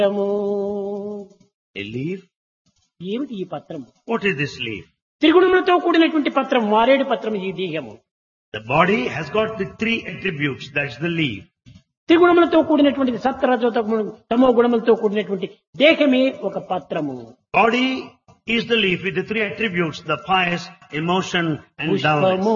పత్రము A leaf? ఏమిటి ఈ పత్రము What is this leaf? త్రిగుణములతో కూడినటువంటి పత్రం మారేడు పత్రం ఈ దేహము The body has got the three attributes. That's the leaf. త్రిగుణములతో కూడినటువంటి సత్వరజో తమో గుణములతో కూడినటువంటి దేహమే ఒక పత్రము Body is the leaf with the three attributes, the pious, emotion, and పుష్పము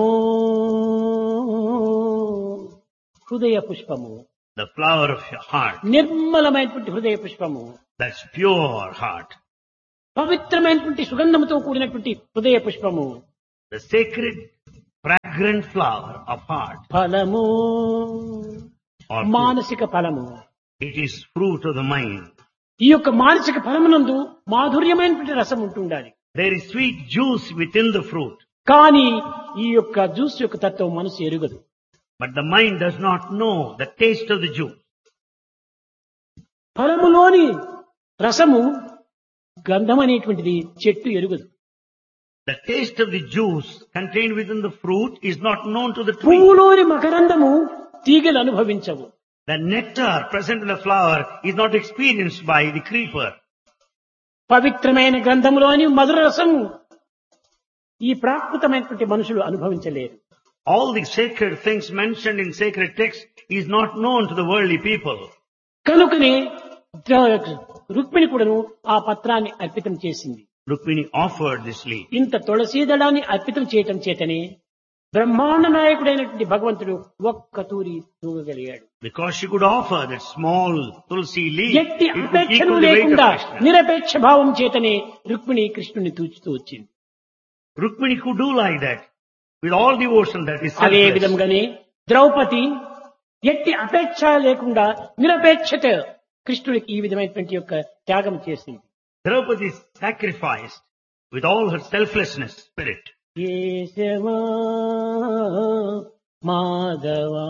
dullness. హృదయ పుష్పము The flower of your heart. నిర్మలమైనటువంటి హృదయ పుష్పము That's pure heart. పవిత్రమైనటువంటి సుగంధముతో కూడినటువంటి హృదయ పుష్పము The sacred, fragrant flower of heart. ఫలము Or fruit. మానసిక ఫలము It is fruit of the mind. ఈ యొక్క మానసిక ఫలమునందు మాధుర్యమైనటువంటి రసం ఉంటుండాలి There is sweet juice within the fruit, కానీ ఈ యొక్క జ్యూస్ యొక్క తత్వం మనసు ఎరుగదు but the mind does not know the taste of the juice. ఫలములోని రసము గంధం అనేటువంటిది చెట్టు ఎరుగదు The taste of the juice contained within the fruit is not known to the tree. పువ్వులోని మకరందము తీగలు అనుభవించవు The nectar present in the flower is not experienced by the creeper. పవిత్రమైన గ్రంథములోని మధుర రసము ఈ ప్రాకృతమైనటువంటి మనుషులు అనుభవించలేరు All the sacred things mentioned in sacred texts is not known to the worldly people. కనుకనే ద- రుక్మిణి కూడాను ఆ పత్రాన్ని అర్పితం చేసింది Rukmini offered this leaf. ఇంత తులసీదళాన్ని అర్పితం చేయటం చేతనే బ్రహ్మాండ నాయకుడైనటువంటి భగవంతుడు ఒక్క తూరి తూగగలిగాడు Because she could offer that small tulsi leaf, ఎట్టి it could అపేక్షను equal the weight of లేకుండా Krishna. నిరపేక్ష భావం చేతనే రుక్మిణి కృష్ణుని తూచుతూ వచ్చింది Rukmini could do like that with all devotion that is అదే selfless. విధంగానే ద్రౌపది ఎట్టి అపేక్ష లేకుండా నిరపేక్షత కృష్ణుడికి ఈ విధమైనటువంటి యొక్క త్యాగం చేసింది Draupadi sacrificed with all her selflessness spirit. కేశవా మాధవా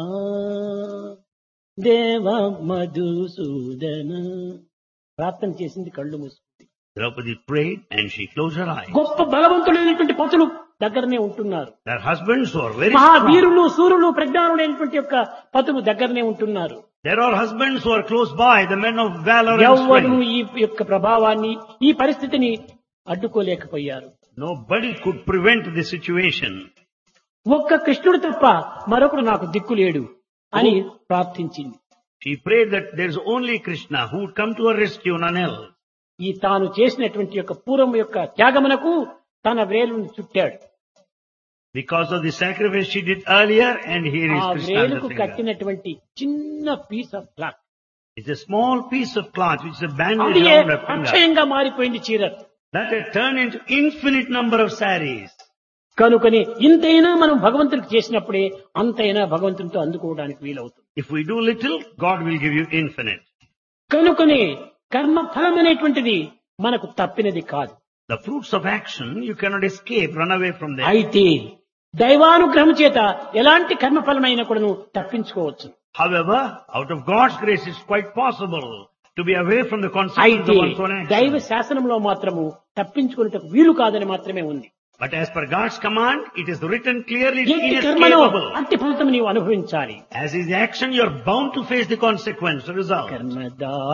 దేవ మధుసూదన ప్రార్థన చేసింది కళ్ళు మూసుకుంది Draupadi prayed and she closed her eyes. గొప్ప బలవంతులైనటువంటి పతులు దగ్గరనే ఉంటున్నారు Their husbands were very strong. మహావీరులు సూర్యులు ప్రజ్ఞానులైనటువంటి యొక్క పతులు దగ్గరనే ఉంటున్నారు There are husbands who are close by, the men of valor and ఎవ్వరు strength. ఈ యొక్క ప్రభావాన్ని ఈ పరిస్థితిని అడ్డుకోలేకపోయారు Nobody could prevent the situation. ఒక్క కృష్ణుడు తప్ప మరొకడు నాకు దిక్కు లేడు అని ప్రార్థించింది She prayed that there is only Krishna who would come to her rescue, none else. ఈ తాను చేసినటువంటి యొక్క పూర్వం యొక్క త్యాగమునకు తన వేలును చుట్టాడు Because of the sacrifice she did earlier, and here is ఆ Krishna on the వేలుకు finger. కట్టినటువంటి చిన్న piece of cloth It's a small piece of cloth which is a bandage అది around her finger. అక్షయంగా మారిపోయింది చీర That had turned into infinite number of saris. కనుకని ఇంతైనా మనం భగవంతుడికి చేసినప్పుడే అంతైనా భగవంతునితో అందుకోవడానికి వీలవుతుంది If we do little, God will give you infinite. కనుకనే కర్మ ఫలం అనేటువంటిది మనకు తప్పినది కాదు The fruits of action, you cannot escape, run away from them. అయితే దైవానుగ్రహం చేత ఎలాంటి కర్మఫలమైన కూడాను తప్పించుకోవచ్చు However, out of God's grace, it's quite possible to be away from the consequences అయితే of one's own దైవ action. శాసనంలో మాత్రము తప్పించుకునేటకు వీలు కాదని మాత్రమే ఉంది But as per God's command, it is written clearly, it's ఎట్టి కర్మలో inescapable. అట్టి ఫలితం నీవు అనుభవించాలి As is the action, you're bound to face the consequence, the result. కర్మదా